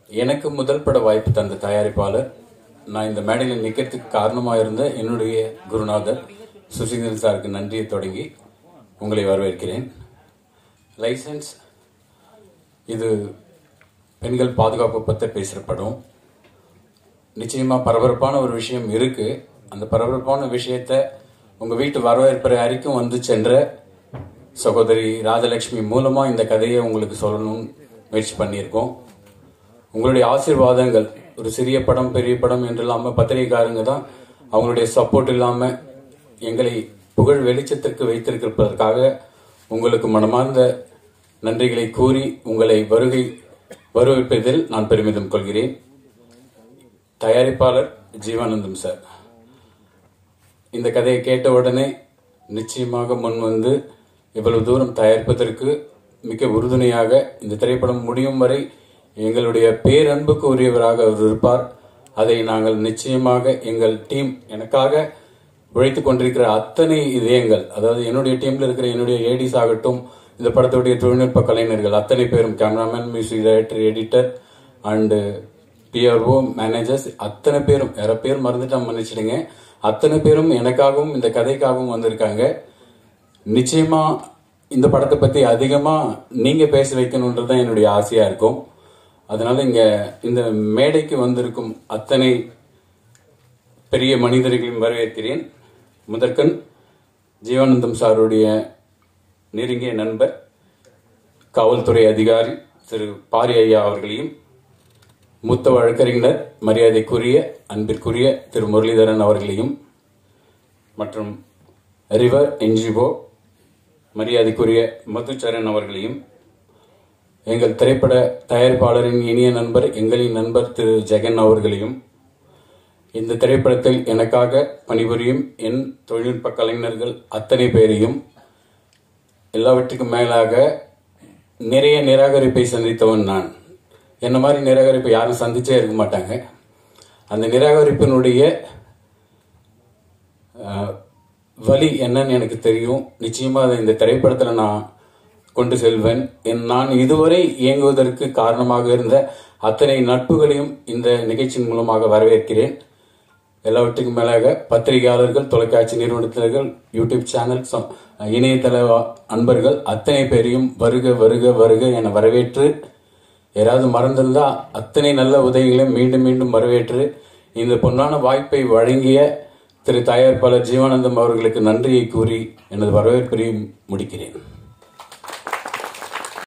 எனக்கு முதல் பட வாய்ப்பு தந்த தயாரிப்பாளர் நான் இந்த மேடையில் நிற்கிறதுக்கு காரணமாக இருந்த என்னுடைய குருநாதர் சுசீந்திரன் சாருக்கு நன்றியை தொடங்கி உங்களை வரவேற்கிறேன் லைசன்ஸ் இது பெண்கள் பாதுகாப்பு பற்றி பேசுகிற படம் நிச்சயமாக பரபரப்பான ஒரு விஷயம் இருக்கு அந்த பரபரப்பான விஷயத்த உங்கள் வீட்டு வரவேற்பறை வரைக்கும் வந்து சென்ற சகோதரி ராஜலட்சுமி மூலமா இந்த கதையை உங்களுக்கு சொல்லணும்னு முயற்சி பண்ணியிருக்கோம் உங்களுடைய ஆசீர்வாதங்கள் ஒரு சிறிய படம் பெரிய படம் என்று இல்லாமல் பத்திரிகைக்காரங்க தான் அவங்களுடைய சப்போர்ட் இல்லாமல் எங்களை புகழ் வெளிச்சத்திற்கு வைத்திருப்பதற்காக உங்களுக்கு மனமார்ந்த நன்றிகளை கூறி உங்களை வருகை வரவேற்பதில் நான் பெருமிதம் கொள்கிறேன் தயாரிப்பாளர் ஜீவானந்தம் சார் இந்த கதையை கேட்ட உடனே நிச்சயமாக முன் வந்து இவ்வளவு தூரம் தயாரிப்பதற்கு மிக உறுதுணையாக இந்த திரைப்படம் முடியும் வரை எங்களுடைய பேரன்புக்கு உரியவராக அவர் இருப்பார் அதை நாங்கள் நிச்சயமாக எங்கள் டீம் எனக்காக உழைத்துக் கொண்டிருக்கிற அத்தனை இதயங்கள் அதாவது என்னுடைய டீம்ல இருக்கிற என்னுடைய ஏடிஸ் ஆகட்டும் இந்த படத்துடைய தொழில்நுட்ப கலைஞர்கள் அத்தனை பேரும் cameraman music director editor and PRO managers அத்தனை பேரும் வேற பேர் மறந்துட்டா மன்னிச்சிடுங்க அத்தனை பேரும் எனக்காகவும் இந்த கதைக்காகவும் வந்திருக்காங்க நிச்சயமா இந்த படத்தை பத்தி அதிகமா நீங்க பேச வைக்கணுன்றது தான் என்னுடைய ஆசையா இருக்கும் அதனால இங்க இந்த மேடைக்கு வந்திருக்கும் அத்தனை பெரிய மனிதர்களையும் வரவேற்கிறேன் முதற்கண் ஜீவானந்தம் சாருடைய நெருங்கிய நண்பர் காவல்துறை அதிகாரி திரு பாரி ஐயா அவர்களையும் மூத்த வழக்கறிஞர் மரியாதைக்குரிய அன்பிற்குரிய திரு முரளிதரன் அவர்களையும் மற்றும் ரிவர் என்ஜிஓ மரியாதைக்குரிய மதுச்சரண் அவர்களையும் எங்கள் திரைப்பட தயாரிப்பாளரின் இனிய நண்பர் எங்களின் நண்பர் திரு ஜெகன் அவர்களையும் இந்த திரைப்படத்தில் எனக்காக பணிபுரியும் என் தொழில்நுட்ப கலைஞர்கள் அத்தனை பேரையும் எல்லாவற்றுக்கும் மேலாக நிறைய நிராகரிப்பை சந்தித்தவன் நான் என்ன மாதிரி நிராகரிப்பை யாரும் சந்திச்சே இருக்க மாட்டாங்க அந்த நிராகரிப்பினுடைய அஹ், வலி என்னன்னு எனக்கு தெரியும் நிச்சயமா அதை இந்த திரைப்படத்தில் நான் கொண்டு செல்வேன் என் நான் இதுவரை இயங்குவதற்கு காரணமாக இருந்த அத்தனை நட்புகளையும் இந்த நிகழ்ச்சியின் மூலமாக வரவேற்கிறேன் எல்லாவற்றுக்கும் மேலாக பத்திரிகையாளர்கள் தொலைக்காட்சி நிறுவனத்தினர்கள் யூடியூப் சேனல் ச- இணையதள அன்பர்கள் அத்தனை பேரையும் வருக வருக வருக என வரவேற்று யாராவது மறந்திருந்தா அத்தனை நல்ல உதவிகளையும் மீண்டும் மீண்டும் வரவேற்று இந்த பொன்னான வாய்ப்பை வழங்கிய திரு தயாரிப்பாளர் ஜீவானந்தம் அவர்களுக்கு நன்றியை கூறி எனது வரவேற்பையும் முடிக்கிறேன்